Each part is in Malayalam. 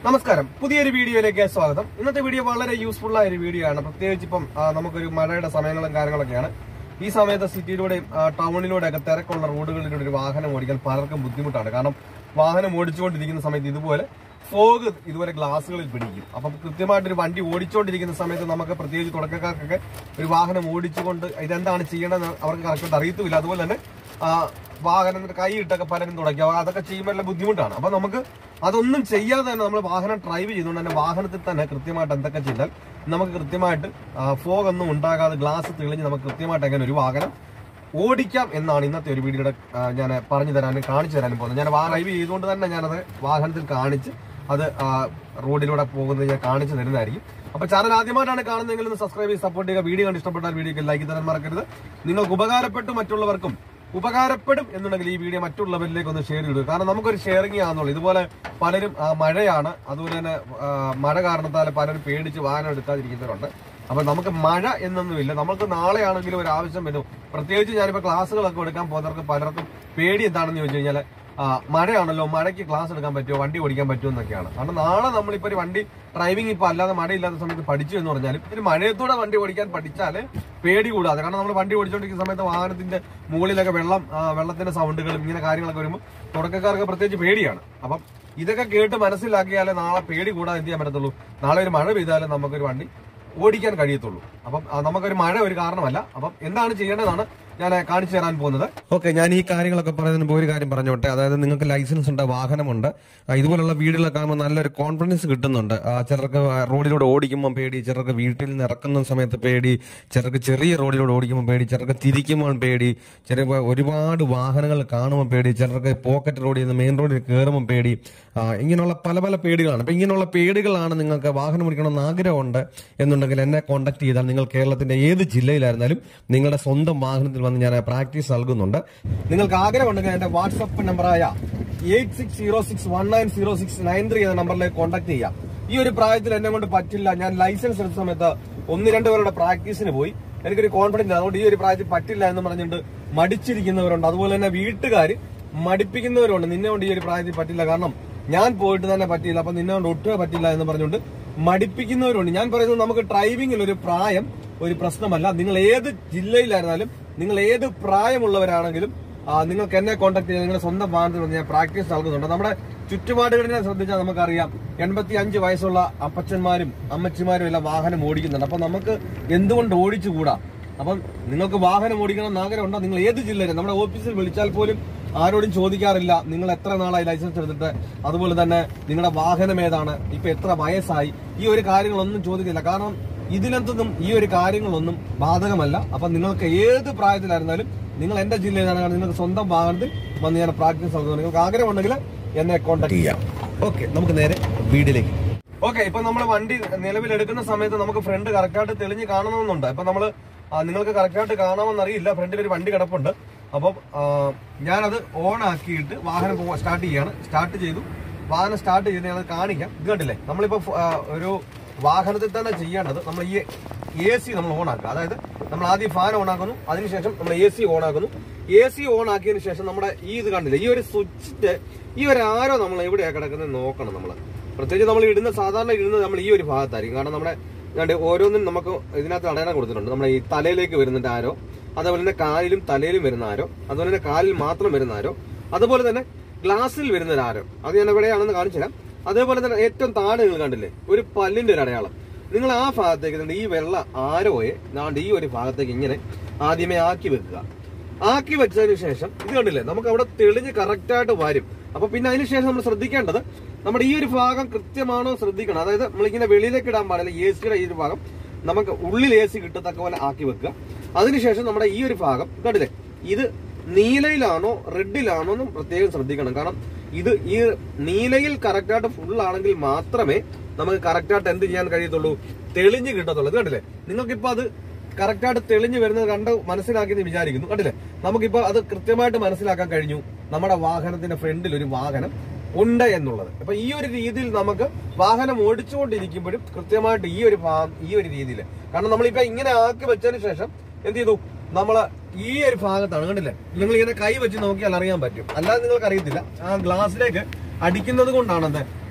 നമസ്കാരം പുതിയൊരു വീഡിയോയിലേക്ക് സ്വാഗതം ഇന്നത്തെ വീഡിയോ വളരെ യൂസ്ഫുൾ ആയ ഒരു വീഡിയോ ആണ് പ്രത്യേകിച്ച് ഇപ്പം ആ, നമുക്കൊരു മഴയുടെ സമയങ്ങളും കാര്യങ്ങളൊക്കെയാണ് ഈ സമയത്ത് സിറ്റിയിലൂടെയും ആ, ടൗണിലൂടെയൊക്കെ തിരക്കുള്ള റോഡുകളിലൂടെ ഒരു വാഹനം ഓടിക്കാൻ പലർക്കും ബുദ്ധിമുട്ടാണ് കാരണം വാഹനം ഓടിച്ചുകൊണ്ടിരിക്കുന്ന സമയത്ത് ഇതുപോലെ ഫോഗ് ഇതുപോലെ ഗ്ലാസ്സുകളിൽ പിടിക്കും അപ്പം കൃത്യമായിട്ട് ഒരു വണ്ടി ഓടിച്ചുകൊണ്ടിരിക്കുന്ന സമയത്ത് നമുക്ക് പ്രത്യേകിച്ച് തുടക്കക്കാർക്കൊക്കെ ഒരു വാഹനം ഓടിച്ചുകൊണ്ട് ഇതെന്താണ് ചെയ്യണമെന്ന് അവർക്ക് കറക്റ്റായിട്ട് അറിയത്തുമില്ല അതുപോലെ തന്നെ ആ, വാഹനം കൈ ഇട്ടൊക്കെ പലരും തുടയ്ക്കുക അതൊക്കെ ചെയ്യുമ്പോൾ എല്ലാം ബുദ്ധിമുട്ടാണ് അപ്പൊ നമുക്ക് അതൊന്നും ചെയ്യാതെ തന്നെ നമ്മൾ വാഹനം ഡ്രൈവ് ചെയ്തുകൊണ്ട് തന്നെ വാഹനത്തിൽ തന്നെ കൃത്യമായിട്ട് എന്തൊക്കെ ചെയ്താൽ നമുക്ക് കൃത്യമായിട്ട് ഫോഗ് ഒന്നും ഉണ്ടാകാതെ ഗ്ലാസ് തെളിഞ്ഞ് നമുക്ക് കൃത്യമായിട്ട് എങ്ങനെ ഒരു വാഹനം ഓടിക്കാം എന്നാണ് ഇന്നത്തെ ഒരു വീഡിയോയുടെ ഞാൻ പറഞ്ഞു തരാനും കാണിച്ചു തരാനും പോകുന്നത് ഞാൻ ഡ്രൈവ് ചെയ്തുകൊണ്ട് തന്നെ ഞാനത് വാഹനത്തിൽ കാണിച്ച് അത് ആ, റോഡിലൂടെ പോകുന്നത് ഞാൻ കാണിച്ചു തരുന്നതായിരിക്കും അപ്പൊ ചാനൽ ആദ്യമായിട്ടാണ് കാണുന്നതെങ്കിൽ ഒന്ന് സബ്സ്ക്രൈബ് ചെയ്ത് സപ്പോർട്ട് ചെയ്യുക വീഡിയോ കണ്ട് ഇഷ്ടപ്പെട്ടാൽ വീഡിയോക്ക് ലൈക്ക് തരാൻ മറക്കരുത് നിങ്ങൾക്ക് ഉപകാരപ്പെട്ടു മറ്റുള്ളവർക്കും ഉപകാരപ്പെടും എന്നുണ്ടെങ്കിൽ ഈ വീഡിയോ മറ്റുള്ളവരിലേക്ക് ഒന്ന് ഷെയർ ചെയ്തു കാരണം നമുക്കൊരു ഷെയറിംഗ് ആണെന്നുള്ളൂ ഇതുപോലെ പലരും ആ, മഴയാണ് അതുപോലെ തന്നെ ആ, മഴ കാരണത്താൽ പലരും പേടിച്ച് വാഹനം എടുക്കാതിരിക്കുന്നവരുണ്ട് അപ്പൊ നമുക്ക് മഴ എന്നൊന്നുമില്ല നമുക്ക് നാളെയാണെങ്കിലും ഒരു ആവശ്യം വരും പ്രത്യേകിച്ച് ഞാനിപ്പോ ക്ലാസ്സുകളൊക്കെ എടുക്കാൻ പോകുന്നവർക്ക് പലർക്കും പേടി എന്താണെന്ന് ചോദിച്ചു കഴിഞ്ഞാൽ മഴയാണല്ലോ മഴയ്ക്ക് ക്ലാസ് എടുക്കാൻ പറ്റുമോ വണ്ടി ഓടിക്കാൻ പറ്റുമോ എന്നൊക്കെയാണ് കാരണം നാളെ നമ്മളിപ്പോ ഒരു വണ്ടി ഡ്രൈവിംഗ് ഇപ്പൊ അല്ലാതെ മഴയില്ലാത്ത സമയത്ത് പഠിച്ചു എന്ന് പറഞ്ഞാലും ഒരു മഴയത്തൂടെ വണ്ടി ഓടിക്കാൻ പഠിച്ചാല് പേടി കൂടാതെ കാരണം നമ്മൾ വണ്ടി ഓടിച്ചുകൊണ്ടിരിക്കുന്ന സമയത്ത് വാഹനത്തിന്റെ മുകളിലൊക്കെ വെള്ളം ആ, വെള്ളത്തിന്റെ സൗണ്ടുകളും ഇങ്ങനെ കാര്യങ്ങളൊക്കെ വരുമ്പോൾ തുടക്കക്കാർക്ക് പ്രത്യേകിച്ച് പേടിയാണ് അപ്പം ഇതൊക്കെ കേട്ട് മനസ്സിലാക്കിയാലേ നാളെ പേടി കൂടാതെ എന്ത് ചെയ്യാൻ പറ്റത്തുള്ളൂ നാളെ ഒരു മഴ പെയ്താലേ നമുക്കൊരു വണ്ടി ഓടിക്കാൻ കഴിയത്തുള്ളൂ അപ്പം ആ, നമുക്കൊരു മഴ ഒരു കാരണമല്ല അപ്പം എന്താണ് ചെയ്യേണ്ടതാണ് ഞാൻ കാണിച്ചു തരാൻ പോകുന്നത് ഓക്കെ ഞാൻ ഈ കാര്യങ്ങളൊക്കെ പറയുന്നതിന് മുമ്പ് ഒരു കാര്യം പറഞ്ഞോട്ടെ അതായത് നിങ്ങൾക്ക് ലൈസൻസ് ഉണ്ട് വാഹനമുണ്ട് ആ, ഇതുപോലുള്ള വീടുകളൊക്കെ ആകുമ്പോൾ നല്ലൊരു കോൺഫിഡൻസ് കിട്ടുന്നുണ്ട് ആ, ചിലർക്ക് റോഡിലൂടെ ഓടിക്കുമ്പോൾ പേടി ചിലർക്ക് വീട്ടിൽ നിന്ന് ഇറക്കുന്ന സമയത്ത് പേടി ചിലർക്ക് ചെറിയ റോഡിലൂടെ ഓടിക്കുമ്പോൾ പേടി ചിലർക്ക് തിരിക്കുമ്പോൾ പേടി ചിലപ്പോൾ ഒരുപാട് വാഹനങ്ങൾ കാണുമ്പോൾ പേടി ചിലർക്ക് പോക്കറ്റ് റോഡിൽ നിന്ന് മെയിൻ റോഡിൽ കയറുമ്പോൾ പേടി ആ, ഇങ്ങനെയുള്ള പല പല പേടികളാണ് അപ്പൊ ഇങ്ങനെയുള്ള പേടികളാണ് നിങ്ങൾക്ക് വാഹനം ഓടിക്കണമെന്ന് ആഗ്രഹമുണ്ട് എന്നുണ്ടെങ്കിൽ എന്നെ കോൺടാക്ട് ചെയ്താൽ നിങ്ങൾ കേരളത്തിന്റെ ഏത് ജില്ലയിലായിരുന്നാലും നിങ്ങളുടെ സ്വന്തം വാഹനത്തിൽ വന്ന് ഞാൻ പ്രാക്ടീസ് നൽകുന്നുണ്ട് നിങ്ങൾക്ക് ആഗ്രഹമുണ്ടെങ്കിൽ എന്റെ വാട്സപ്പ് നമ്പറായ eight six zero six one nine zero six nine three എന്ന നമ്പറിലേക്ക് കോൺടാക്ട് ചെയ്യാം ഈ ഒരു പ്രായത്തിൽ എന്നെ കൊണ്ട് പറ്റില്ല ഞാൻ ലൈസൻസ് എടുത്ത സമയത്ത് ഒന്ന് രണ്ട് പേരുടെ പ്രാക്ടീസിന് പോയി എനിക്കൊരു കോൺഫിഡൻസ് അതുകൊണ്ട് ഈ ഒരു പ്രായത്തിൽ പറ്റില്ല എന്ന് പറഞ്ഞിട്ട് മടിച്ചിരിക്കുന്നവരുണ്ട് അതുപോലെ തന്നെ വീട്ടുകാർ മടിപ്പിക്കുന്നവരുണ്ട് നിന്നെ കൊണ്ട് ഈ ഒരു പ്രായത്തിൽ പറ്റില്ല കാരണം ഞാൻ പോയിട്ട് തന്നെ പറ്റില്ല അപ്പൊ നിന്നെ കൊണ്ട് ഒട്ടുമേ പറ്റില്ല എന്ന് പറഞ്ഞുകൊണ്ട് മടിപ്പിക്കുന്നവരുണ്ട് ഞാൻ പറയുന്നത് നമുക്ക് ഡ്രൈവിംഗിൽ ഒരു പ്രായം ഒരു പ്രശ്നമല്ല നിങ്ങൾ ഏത് ജില്ലയിലായിരുന്നാലും നിങ്ങൾ ഏത് പ്രായമുള്ളവരാണെങ്കിലും ആ, നിങ്ങൾക്ക് എന്നെ കോൺടാക്ട് ചെയ്ത് നിങ്ങളുടെ സ്വന്തം വാഹനത്തിൽ വന്ന് ഞാൻ പ്രാക്ടീസ് നൽകുന്നുണ്ട് നമ്മുടെ ചുറ്റുപാടുകളിനെ ശ്രദ്ധിച്ചാൽ നമുക്കറിയാം എൺപത്തി അഞ്ച് വയസ്സുള്ള അപ്പച്ചന്മാരും അമ്മച്ചിമാരും എല്ലാം വാഹനം ഓടിക്കുന്നുണ്ട് അപ്പൊ നമുക്ക് എന്തുകൊണ്ട് ഓടിച്ചുകൂടാ അപ്പം നിങ്ങൾക്ക് വാഹനം ഓടിക്കണം എന്ന് ആഗ്രഹമുണ്ടോ നിങ്ങൾ ഏത് ജില്ലയിലും നമ്മുടെ ഓഫീസിൽ വിളിച്ചാൽ പോലും ആരോടും ചോദിക്കാറില്ല നിങ്ങൾ എത്ര നാളായി ലൈസൻസ് എടുത്തിട്ട് അതുപോലെ തന്നെ നിങ്ങളുടെ വാഹനം ഏതാണ് ഇപ്പൊ എത്ര വയസ്സായി ഈ ഒരു കാര്യങ്ങളൊന്നും ചോദിക്കില്ല കാരണം ഇതിനകത്തൊന്നും ഈ ഒരു കാര്യങ്ങളൊന്നും ബാധകമല്ല അപ്പൊ നിങ്ങൾക്ക് ഏത് പ്രായത്തിലായിരുന്നാലും നിങ്ങൾ എന്റെ ജില്ലയിലാണ് നിങ്ങൾക്ക് സ്വന്തം വാഹനത്തിൽ വന്ന് ഞാൻ പ്രാക്ടീസ് നടത്തുന്നത് നിങ്ങൾക്ക് ആഗ്രഹമുണ്ടെങ്കിൽ എന്നെ കോൺടാക്ട് ചെയ്യാം ഓക്കെ നമുക്ക് നേരെ വീഡിയോയിലേക്ക് ഓക്കെ ഇപ്പൊ നമ്മൾ വണ്ടി നിലവിലെടുക്കുന്ന സമയത്ത് നമുക്ക് ഫ്രണ്ട് കറക്റ്റായിട്ട് തെളിഞ്ഞ് കാണണമെന്നുണ്ട് ഇപ്പൊ നമ്മള് ആ, നിങ്ങൾക്ക് കറക്റ്റായിട്ട് കാണാമെന്ന് അറിയില്ല ഫ്രണ്ടിൽ ഒരു വണ്ടി കിടപ്പുണ്ട് അപ്പം ആ, ഞാനത് ഓൺ ആക്കിയിട്ട് വാഹനം സ്റ്റാർട്ട് ചെയ്യാണ് സ്റ്റാർട്ട് ചെയ്തു വാഹനം സ്റ്റാർട്ട് ചെയ്ത് ഞാനത് കാണിക്കാം ഇത് കണ്ടില്ലേ നമ്മളിപ്പോ ഫ- ആ, ഒരു വാഹനത്തിൽ തന്നെ ചെയ്യേണ്ടത് നമ്മൾ ഈ എ സി നമ്മൾ ഓൺ ആക്കുക അതായത് നമ്മൾ ആദ്യം ഫാൻ ഓൺ ആക്കുന്നു അതിനുശേഷം നമ്മൾ എ സി ഓൺ ആക്കുന്നു എ സി ഓൺ ആക്കിയതിനു ശേഷം നമ്മുടെ ഈ ഇത് കണ്ടില്ലേ ഈ ഒരു സ്വിച്ചിന്റെ ഈ ഒരു ആരോ നമ്മൾ എവിടെയാണ് കിടക്കുന്നത് നോക്കണം നമ്മൾ പ്രത്യേകിച്ച് നമ്മൾ ഇടുന്ന സാധാരണ ഇടുന്നത് നമ്മൾ ഈ ഒരു ഭാഗത്തായിരിക്കും കാരണം നമ്മുടെ രണ്ട് ഓരോന്നും നമുക്ക് ഇതിനകത്ത് അടയാളം കൊടുത്തിട്ടുണ്ട് നമ്മുടെ ഈ തലയിലേക്ക് വരുന്നുണ്ട് ആരോ അതുപോലെ തന്നെ കാലിലും തലയിലും വരുന്ന ആരോ അതുപോലെ തന്നെ കാലിൽ മാത്രം വരുന്ന ആരോ അതുപോലെ തന്നെ ഗ്ലാസ്സിൽ വരുന്ന ഒരു ആരോ അത് ഞാൻ എവിടെയാണെന്ന് കാണിച്ചു തരാം അതേപോലെ തന്നെ ഏറ്റവും താഴെ നിങ്ങൾ കണ്ടില്ലേ ഒരു പല്ലിന്റെ ഒരു അടയാളം നിങ്ങൾ ആ ഭാഗത്തേക്ക് ദാണ്ട് ഈ വെള്ള ആരോയെ ദാണ്ട് ഈ ഒരു ഭാഗത്തേക്ക് ഇങ്ങനെ ആദ്യമേ ആക്കി വെക്കുക ആക്കി വെച്ചതിന് ശേഷം ഇത് കണ്ടില്ലേ നമുക്ക് അവിടെ തെളിഞ്ഞ് കറക്റ്റ് ആയിട്ട് വരും അപ്പൊ പിന്നെ അതിന് ശേഷം നമ്മൾ ശ്രദ്ധിക്കേണ്ടത് നമ്മുടെ ഈ ഒരു ഭാഗം കൃത്യമാണോ ശ്രദ്ധിക്കണം അതായത് നമ്മളിങ്ങനെ വെളിയിലേക്ക് ഇടാൻ പാടില്ല എ സിയുടെ ഈ ഒരു ഭാഗം നമുക്ക് ഉള്ളിൽ എ സി കിട്ടത്തക്ക പോലെ ആക്കി വെക്കുക അതിനുശേഷം നമ്മുടെ ഈ ഒരു ഭാഗം കണ്ടില്ലേ ഇത് നീലയിലാണോ റെഡിലാണോ എന്നും പ്രത്യേകം ശ്രദ്ധിക്കണം കാരണം ഇത് ഈ നീലയിൽ കറക്റ്റ് ആയിട്ട് ഫുൾ ആണെങ്കിൽ മാത്രമേ നമുക്ക് കറക്റ്റ് ആയിട്ട് എന്ത് ചെയ്യാൻ കഴിയത്തുള്ളൂ തെളിഞ്ഞ് കിട്ടത്തുള്ളൂ ഇത് കണ്ടില്ലേ നിങ്ങൾക്കിപ്പോ അത് കറക്റ്റ് ആയിട്ട് തെളിഞ്ഞു വരുന്നത് കണ്ട് മനസ്സിലാക്കിയെന്ന് വിചാരിക്കുന്നു കണ്ടില്ലേ നമുക്കിപ്പോ അത് കൃത്യമായിട്ട് മനസ്സിലാക്കാൻ കഴിഞ്ഞു നമ്മുടെ വാഹനത്തിന്റെ ഫ്രണ്ടിൽ ഒരു വാഹനം ഉണ്ട് എന്നുള്ളത് അപ്പൊ ഈ ഒരു രീതിയിൽ നമുക്ക് വാഹനം ഓടിച്ചുകൊണ്ടിരിക്കുമ്പോഴും കൃത്യമായിട്ട് ഈ ഒരു ഭാഗം ഈ ഒരു രീതിയിൽ കാരണം നമ്മളിപ്പോ ഇങ്ങനെ ആക്കി വെച്ചതിന് ശേഷം എന്ത് ചെയ്തു നമ്മള് ഈ ഒരു ഭാഗത്താണ് കണ്ടില്ലേ നിങ്ങൾ ഇങ്ങനെ കൈ വെച്ച് നോക്കിയാൽ അറിയാൻ പറ്റും അല്ലാതെ നിങ്ങൾക്ക് അറിയത്തില്ല ആ ഗ്ലാസ്സിലേക്ക് അടിക്കുന്നത് കൊണ്ടാണ് എന്ത്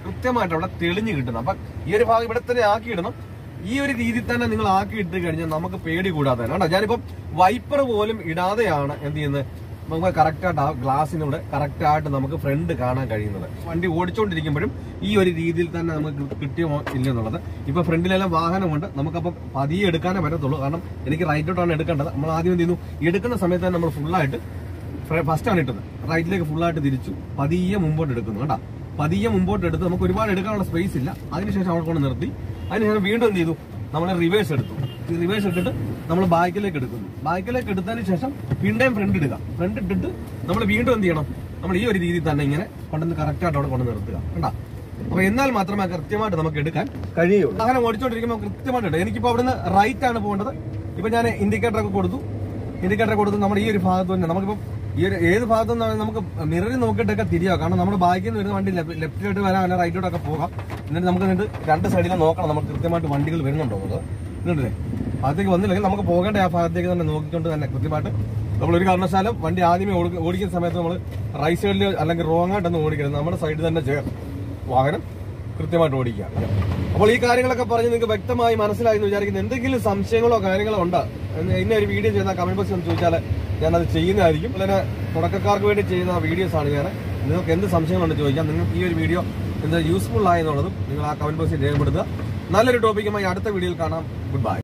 കൃത്യമായിട്ട് അവിടെ തെളിഞ്ഞു കിട്ടുന്നത് അപ്പൊ ഈ ഒരു ഭാഗം ഇവിടെ തന്നെ ആക്കിയിടണം ഈ ഒരു രീതിയിൽ തന്നെ നിങ്ങൾ ആക്കി ഇട്ട് കഴിഞ്ഞാൽ നമുക്ക് പേടി കൂടാതെ തന്നെ. കണ്ടോ ഞാനിപ്പം വൈപ്പർ പോലും ഇടാതെയാണ് എന്ത് ചെയ്യുന്നത് നമുക്ക് കറക്റ്റ് ആയിട്ട് ആ ഗ്ലാസിനൂടെ കറക്റ്റ് ആയിട്ട് നമുക്ക് ഫ്രണ്ട് കാണാൻ കഴിയുന്നത് വണ്ടി ഓടിച്ചുകൊണ്ടിരിക്കുമ്പോഴും ഈ ഒരു രീതിയിൽ തന്നെ നമുക്ക് കിട്ടിയോ ഇല്ലെന്നുള്ളത് ഇപ്പൊ ഫ്രണ്ടിലെല്ലാം വാഹനമുണ്ട് നമുക്കപ്പം പതിയെ എടുക്കാനേ പറ്റത്തുള്ളൂ കാരണം എനിക്ക് റൈറ്റോട്ടാണ് എടുക്കേണ്ടത് നമ്മൾ ആദ്യം എന്ത് ചെയ്യുന്നു എടുക്കുന്ന സമയത്ത് തന്നെ നമ്മൾ ഫുള്ളായിട്ട് ഫസ്റ്റ് ആണ് ഇട്ടത് റൈറ്റിലേക്ക് ഫുള്ളായിട്ട് തിരിച്ചു പതിയെ മുമ്പോട്ട് എടുക്കുന്നു കേട്ടോ പതിയെ മുമ്പോട്ട് എടുത്ത് നമുക്ക് ഒരുപാട് എടുക്കാനുള്ള സ്പേസ് ഇല്ല അതിനുശേഷം അവിടെ കൊണ്ട് നിർത്തി അതിനുശേഷം വീണ്ടും എന്ത് ചെയ്തു നമ്മൾ റിവേഴ്സ് എടുത്തു ഈ റിവേഴ്സ് ഇട്ടിട്ട് നമ്മൾ ബാക്കിലേക്ക് എടുക്കുന്നു ബാക്കിലേക്ക് എടുത്തതിന് ശേഷം പിന്നെയും ഫ്രണ്ട് ഇടുക ഫ്രണ്ട് ഇട്ടിട്ട് നമ്മൾ വീണ്ടും എന്ത് ചെയ്യണം നമ്മൾ ഈ ഒരു രീതിയിൽ തന്നെ ഇങ്ങനെ കൊണ്ടുവന്ന് കറക്റ്റ് ആയിട്ട് അവിടെ കൊണ്ട് നിർത്തുക കണ്ടാ അപ്പൊ എന്നാൽ മാത്രമേ കൃത്യമായിട്ട് നമുക്ക് എടുക്കാൻ കഴിയുള്ളൂ അങ്ങനെ ഓടിച്ചോണ്ടിരിക്കുമ്പോൾ കൃത്യമായിട്ട് എടുക്കാം. എനിക്കിപ്പോ അവിടുന്ന് റൈറ്റ് ആണ് പോകേണ്ടത് ഇപ്പൊ ഞാൻ ഇൻഡിക്കേറ്റർ ഒക്കെ കൊടുത്തു ഇൻഡിക്കേറ്റർ കൊടുത്ത് നമ്മൾ ഈ ഒരു ഭാഗത്ത് തന്നെ നമുക്കിപ്പം ഈ ഒരു ഏത് ഭാഗത്തു നിന്നാണ് നമുക്ക് മിററിൽ നോക്കിയിട്ടൊക്കെ തിരിയാം കാരണം നമ്മുടെ ബാക്കിൽ നിന്ന് വരുന്ന വണ്ടി ലെഫ്റ്റിലോട്ട് വരാം അല്ല റൈറ്റിലോട്ടൊക്കെ പോകാം എന്നിട്ട് നമുക്ക് എന്നിട്ട് രണ്ട് സൈഡിലും നോക്കണം നമുക്ക് കൃത്യമായിട്ട് വണ്ടികൾ വരുന്നുണ്ടോ എന്നുള്ളത് എന്നിട്ടേ ഭാഗത്തേക്ക് വന്നില്ലെങ്കിൽ നമുക്ക് പോകേണ്ട ആ ഭാഗത്തേക്ക് തന്നെ നോക്കിക്കൊണ്ട് തന്നെ കൃത്യമായിട്ട് നമ്മൾ ഒരു കാരണവശാലും വണ്ടി ആദ്യമേ ഓടി- ഓടിക്കുന്ന സമയത്ത് നമ്മൾ റൈറ്റ് സൈഡിൽ അല്ലെങ്കിൽ റോങ് ആയിട്ടൊന്നും ഓടിക്കരുത് നമ്മുടെ സൈഡിൽ തന്നെ ചേർന്ന് വാഹനം കൃത്യമായിട്ട് ഓടിക്കുക അപ്പോൾ ഈ കാര്യങ്ങളൊക്കെ പറഞ്ഞ് നിങ്ങൾക്ക് വ്യക്തമായി മനസ്സിലായി എന്ന് വിചാരിക്കുന്നു എന്തെങ്കിലും സംശയങ്ങളോ കാര്യങ്ങളോ ഉണ്ടോ എന്ന് ഇന്ന ഒരു വീഡിയോ ചെയ്യുന്ന കമന്റ് ബോക്സിൽ ഒന്ന് ചോദിച്ചാൽ ഞാനത് ചെയ്യുന്നതായിരിക്കും അല്ലെങ്കിൽ തുടക്കക്കാർക്ക് വേണ്ടി ചെയ്യുന്ന വീഡിയോസ് ആണ് ഞാൻ നിങ്ങൾക്ക് എന്ത് സംശയങ്ങളുണ്ട് ചോദിക്കാം നിങ്ങൾക്ക് ഈ ഒരു വീഡിയോ എന്താ യൂസ്ഫുൾ ആയെന്നുള്ളതും നിങ്ങൾ ആ കമന്റ് ബോക്സിൽ രേഖപ്പെടുത്തുക നല്ലൊരു ടോപ്പിക്കുമായി അടുത്ത വീഡിയോയിൽ കാണാം ഗുഡ് ബൈ